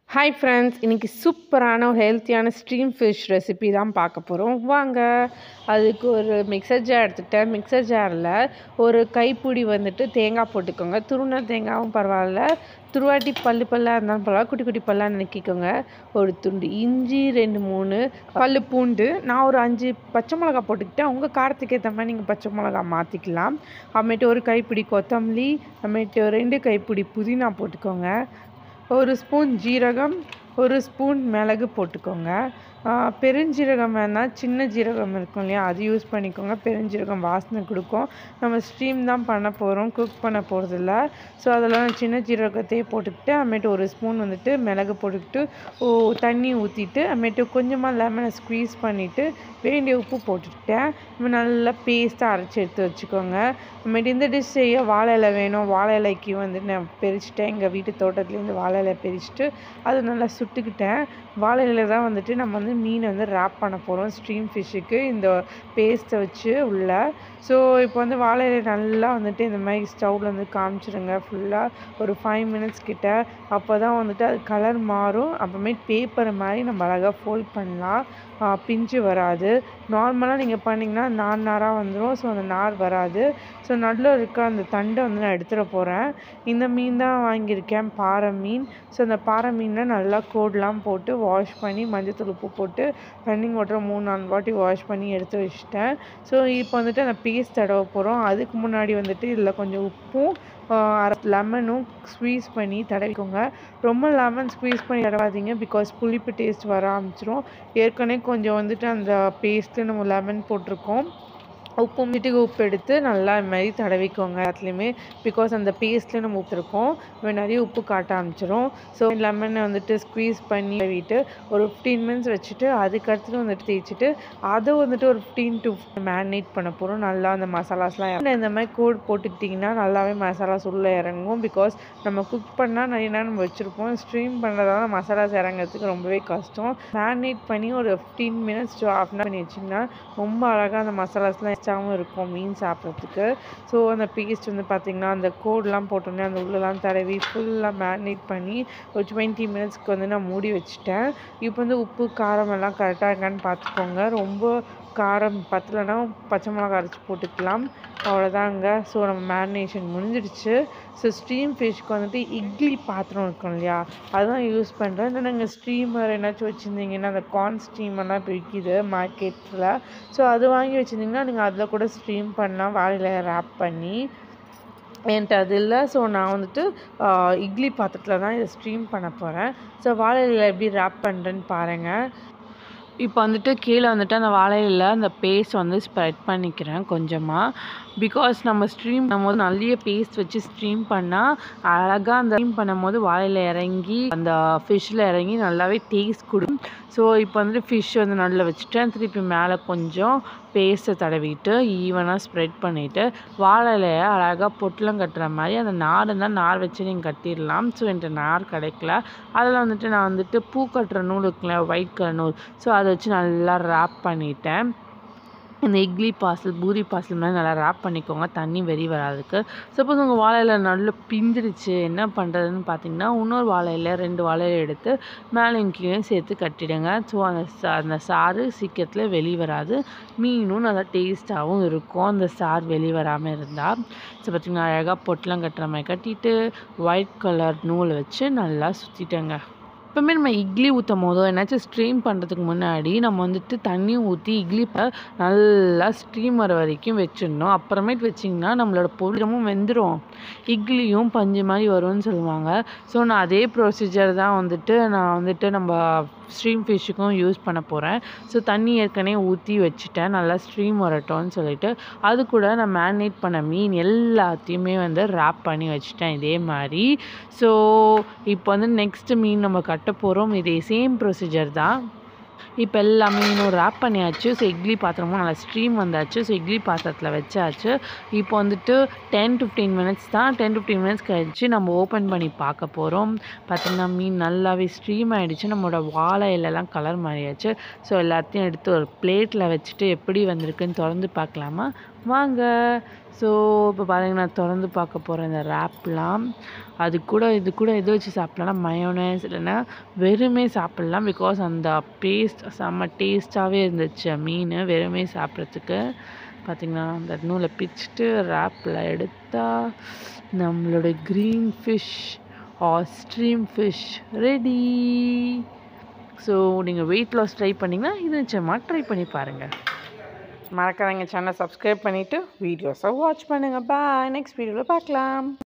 hi friends இன்றைக்கி சூப்பரான ஒரு ஹெல்த்தியான ஸ்ட்ரீம் ஃபிஷ் ரெசிபி தான் பார்க்க போகிறோம் வாங்க அதுக்கு ஒரு மிக்சர் ஜார் எடுத்துக்கிட்டேன் மிக்சர் ஜாரில் ஒரு கைப்பிடி வந்துட்டு தேங்காய் போட்டுக்கோங்க துருண தேங்காயும் பரவாயில்ல துருவாட்டி பல்லு பல்லாக இருந்தாலும் பரவாயில்ல குட்டி குட்டி பல்லாக நினைக்கிக்கோங்க ஒரு துண்டு இஞ்சி ரெண்டு மூணு பல்லு பூண்டு நான் ஒரு அஞ்சு பச்சை மிளகா போட்டுக்கிட்டேன் உங்கள் காரத்துக்கு ஏற்ற மாதிரி நீங்கள் பச்சை மிளகா மாற்றிக்கலாம் அப்புறமேட்டு ஒரு கைப்பிடி கொத்தமல்லி அப்புறமேட்டு ரெண்டு கைப்பிடி புதினா போட்டுக்கோங்க ஒரு ஸ்பூன் ஜீரகம் ஒரு ஸ்பூன் மிளகு போட்டுக்கோங்க பெருஞ்சீரகம் வேணால் சின்ன ஜீரகம் இருக்கும் இல்லையா அது யூஸ் பண்ணிக்கோங்க பெருஞ்சீரகம் வாசனை கொடுக்கும் நம்ம ஸ்டீம் தான் பண்ண போகிறோம் குக் பண்ண போகிறதில்ல ஸோ அதெல்லாம் சின்ன ஜீரகத்தையே போட்டுக்கிட்டு அப்புறமேட்டு ஒரு ஸ்பூன் வந்துட்டு மிளகு போட்டுக்கிட்டு ஓ தண்ணி ஊற்றிட்டு அப்புறமேட்டு கொஞ்சமாக லெமனை ஸ்க்வீஸ் பண்ணிவிட்டு வேண்டிய உப்பு போட்டுக்கிட்டேன் நம்ம நல்லா பேஸ்ட்டாக அரைச்சி எடுத்து வச்சுக்கோங்க அப்புறமேட்டு இந்த டிஷ் செய்ய வாழை இலை வேணும் வாழை இலைக்கு வந்து நான் பறிச்சிட்டேன் எங்கள் வீட்டு தோட்டத்துலேருந்து வாழை இலை பறிச்சிட்டு அது நல்லா சுட்டுக்கிட்டேன் வாழை இலை தான் வந்துட்டு நம்ம வந்து மீனை வந்து ரேப் பண்ண போகிறோம் ஸ்ட்ரீம் ஃபிஷ்ஷுக்கு இந்த பேஸ்ட்டை வச்சு உள்ள ஸோ இப்போ வந்து வாழை இலை நல்லா வந்துட்டு இந்த மாதிரி ஸ்டவ்வில் வந்து காமிச்சிடுங்க ஃபுல்லாக ஒரு ஃபைவ் மினிட்ஸ் கிட்ட அப்போ தான் வந்துட்டு அது கலர் மாறும் அப்புறமேட்டு பேப்பர் மாதிரி நம்ம அழகாக ஃபோல்ட் பண்ணலாம் பிஞ்சு வராது நார்மலாக நீங்கள் பண்ணிங்கன்னா நார் நாராக வந்துடும் ஸோ அந்த நார் வராது ஸோ நடுவில் இருக்க அந்த தண்டை வந்து நான் எடுத்துட போகிறேன் இந்த மீன் தான் வாங்கியிருக்கேன் பாறை மீன் ஸோ அந்த பாறை மீனில் நல்லா கோட்லாம் போட்டு வாஷ் பண்ணி மஞ்சத்தூள் உப்பு போட்டு ரன்னிங் வாட்டர் மூணு நாலு வாட்டி வாஷ் பண்ணி எடுத்து வச்சுட்டேன் ஸோ இப்போ வந்துட்டு அந்த பேஸ்ட் தடவை போகிறோம் அதுக்கு முன்னாடி வந்துட்டு இதில் கொஞ்சம் உப்பும் அரை லெமனும் ஸ்க்வீஸ் பண்ணி தடவிக்கோங்க ரொம்ப லெமன் ஸ்க்வீஸ் பண்ணி தடவாதீங்க பிகாஸ் புளிப்பு டேஸ்ட் வர ஆரம்பிச்சிரும் ஏற்கனவே கொஞ்சம் வந்துட்டு அந்த பேஸ்ட்டு நம்ம லெமன் போட்டிருக்கோம் உப்பு மீட்டுக்கு உப்பு எடுத்து நல்லா இது மாதிரி தடவிக்கோங்க எல்லாத்துலேயுமே பிகாஸ் அந்த பேஸ்ட்டில் நம்ம ஊற்றிருக்கோம் இப்போ நிறைய உப்பு காட்ட ஆரம்பிச்சிடும் ஸோ லெமனை வந்துட்டு ஸ்க்வீஸ் பண்ணி தடவிட்டு ஒரு ஃபிஃப்டீன் மினிட்ஸ் வச்சுட்டு அதுக்கடுத்து வந்துட்டு தேய்ச்சிட்டு அதை வந்துட்டு ஒரு ஃபிஃப்டீன் டு மேரினேட் பண்ண போகிறோம் நல்லா அந்த மசாலாஸ்லாம் இந்த மாதிரி கோட் போட்டுக்கிட்டிங்கன்னா நல்லாவே மசாலாஸ் உள்ளே இறங்கும் பிகாஸ் நம்ம குக் பண்ணால் நிறைய நேரம் நம்ம வச்சுருப்போம் ஸ்ட்ரீம் பண்ணுறதால மசாலாஸ் இறங்கிறதுக்கு ரொம்பவே கஷ்டம் மேரினேட் பண்ணி ஒரு fifteen minutes to half an பண்ணி வச்சிங்கன்னா ரொம்ப அழகாக அந்த மசாலாஸ்லாம் டேஸ்ட்டாகவும் இருக்கும் மீன் சாப்பிட்றதுக்கு ஸோ அந்த பேஸ்ட் வந்து பார்த்திங்கன்னா அந்த கோடெலாம் போட்டோன்னே அந்த உள்ளெல்லாம் தடவி ஃபுல்லாக மேரினேட் பண்ணி ஒரு டுவெண்ட்டி மினிட்ஸ்க்கு வந்து நான் மூடி வச்சுட்டேன் இப்போ வந்து உப்பு காரம் எல்லாம் கரெக்டாக இருக்கான்னு பார்த்துக்கோங்க ரொம்ப காரம் பத்தலைன்னா பச்சை மிளகா அரைச்சி போட்டுக்கலாம் அவ்வளோதாங்க ஸோ நம்ம மேரினேஷன் முடிஞ்சிடுச்சு ஸோ ஸ்டீம் ஃபிஷ்க்கு வந்துட்டு இட்லி பாத்திரம் இருக்கும் இல்லையா அதுதான் யூஸ் பண்ணுறேன் இல்லை நீங்கள் ஸ்டீமர் என்னாச்சும் வச்சுருந்தீங்கன்னா அந்த கார்ன் ஸ்டீமர்லாம் இப்போ விற்கிது மார்க்கெட்டில் ஸோ அது வாங்கி வச்சுருந்தீங்கன்னா நீங்கள் அதில் கூட ஸ்டீம் பண்ணலாம் வாழையில் ரேப் பண்ணி என்கிட்ட அது இல்லை ஸோ நான் வந்துட்டு இட்லி பாத்திரத்தில் தான் இதை ஸ்ட்ரீம் பண்ண போகிறேன் ஸோ வாழையில் எப்படி ரேப் பண்ணுறேன்னு பாருங்கள் இப்போ வந்துட்டு கீழே வந்துட்டு அந்த வாழையில் அந்த பேஸ்ட் வந்து ஸ்ப்ரெட் பண்ணிக்கிறேன் கொஞ்சமாக பிகாஸ் நம்ம ஸ்ட்ரீம் பண்ணும்போது நல்ல பேஸ்ட் வச்சு ஸ்ட்ரீம் பண்ணால் அழகாக அந்த ஸ்ட்ரீம் பண்ணும்போது வாழையில் இறங்கி அந்த ஃபிஷ்ஷில் இறங்கி நல்லாவே டேஸ்ட் கொடுக்கும் ஸோ இப்போ வந்துட்டு ஃபிஷ் வந்து நல்லா வச்சுட்டேன் திருப்பி மேலே கொஞ்சம் பேஸ்ட்டை தடவிட்டு ஈவனாக ஸ்ப்ரெட் பண்ணிவிட்டு வாழையிலையை அழகாக பொட்டலம் கட்டுற மாதிரி அந்த நார் இருந்தால் நார் வச்சு நீங்கள் கட்டிடலாம் ஸோ என்கிட்ட நார் கிடைக்கல அதில் வந்துட்டு நான் வந்துட்டு பூ கட்டுற நூல் இருக்குல்ல ஒயிட் கலர் நூல் ஸோ அதை வச்சு நல்லா ரேப் பண்ணிட்டேன் இந்த இட்லி பார்சல் பூரி பார்சல் மாதிரி நல்லா ரேப் பண்ணிக்கோங்க தண்ணி வெறி வராதுக்கு சப்போஸ் உங்கள் வாழையில நல்ல பிஞ்சிருச்சு என்ன பண்ணுறதுன்னு பார்த்தீங்கன்னா இன்னொரு வாழையில ரெண்டு வாழையில எடுத்து மேலேயும் கீழே சேர்த்து கட்டிடுங்க ஸோ அந்த சா அந்த சாறு சீக்கிரத்தில் வெளியே வராது மீனும் நல்லா டேஸ்ட்டாகவும் இருக்கும் அந்த சாறு வெளியே வராமல் இருந்தால் ஸோ பார்த்திங்கன்னா அழகாக பொட்டெலாம் கட்டுற மாதிரி கட்டிட்டு ஒயிட் கலர் நூல் வச்சு நல்லா சுற்றிட்டேங்க எப்போவுமே நம்ம இட்லி ஊற்றும் போதோ என்னாச்சும் ஸ்ட்ரீம் பண்ணுறதுக்கு முன்னாடி நம்ம வந்துட்டு தண்ணி ஊற்றி இட்லி நல்லா ஸ்ட்ரீம் வர வரைக்கும் வச்சிடணும் அப்புறமேட்டு வச்சிங்கன்னா நம்மளோட பொருளமும் வெந்துடும் இட்லியும் பஞ்சு மாதிரி வரும்னு சொல்லுவாங்க ஸோ நான் அதே ப்ரொசீஜர் தான் வந்துட்டு நான் வந்துட்டு நம்ம ஸ்ட்ரீம் ஃபிஷ்ஷுக்கும் யூஸ் பண்ண போகிறேன் ஸோ தண்ணி ஏற்கனவே ஊற்றி வச்சுட்டேன் நல்லா ஸ்ட்ரீம் வரட்டும்னு சொல்லிட்டு அது கூட நான் மேரினேட் பண்ண மீன் எல்லாத்தையுமே வந்து ரேப் பண்ணி வச்சுட்டேன் இதே மாதிரி ஸோ இப்போ வந்து நெக்ஸ்ட் மீன் நம்ம கட்ட போகிறோம் இதே சேம் ப்ரொசீஜர் தான் இப்போ எல்லாமே இன்னும் ரேப் பண்ணியாச்சு ஸோ இட்லி பாத்திரமும் நல்லா ஸ்ட்ரீம் வந்தாச்சு ஸோ இட்லி பாத்திரத்தில் வச்சாச்சு இப்போ வந்துட்டு டென் ஃபிஃப்டீன் மினிட்ஸ் தான் டென் ஃபிஃப்டீன் மினிட்ஸ் கழிச்சு நம்ம ஓப்பன் பண்ணி பார்க்க போகிறோம் பார்த்திங்கன்னா மீன் நல்லாவே ஸ்ட்ரீம் ஆகிடுச்சு நம்மளோட வாழை இலெல்லாம் கலர் மாறியாச்சு ஸோ எல்லாத்தையும் எடுத்து ஒரு பிளேட்டில் வச்சுட்டு எப்படி வந்திருக்குன்னு திறந்து பார்க்கலாமா வாங்க ஸோ இப்போ பாருங்க நான் திறந்து பார்க்க போகிறேன் இந்த ரேப்லாம் அது கூட இது கூட எது வச்சு சாப்பிட்லாம்னா மயோனைஸ் இல்லைன்னா வெறுமே சாப்பிட்லாம் பிகாஸ் அந்த பேஸ்ட் செம்ம டேஸ்ட்டாகவே இருந்துச்சு மீன் வெறுமே சாப்பிட்றதுக்கு பார்த்திங்கன்னா அந்த நூலை பிச்சுட்டு ரேப்பில் எடுத்தால் நம்மளோட green fish or stream fish ready so நீங்கள் வெயிட் லாஸ் ட்ரை பண்ணிங்கன்னா இது நிச்சயமாக ட்ரை பண்ணி பாருங்கள் மறக்காதங்க சேனலை சப்ஸ்கிரைப் பண்ணிவிட்டு வீடியோஸை வாட்ச் பண்ணுங்கள் பாய் நெக்ஸ்ட் வீடியோவில் பார்க்கலாம்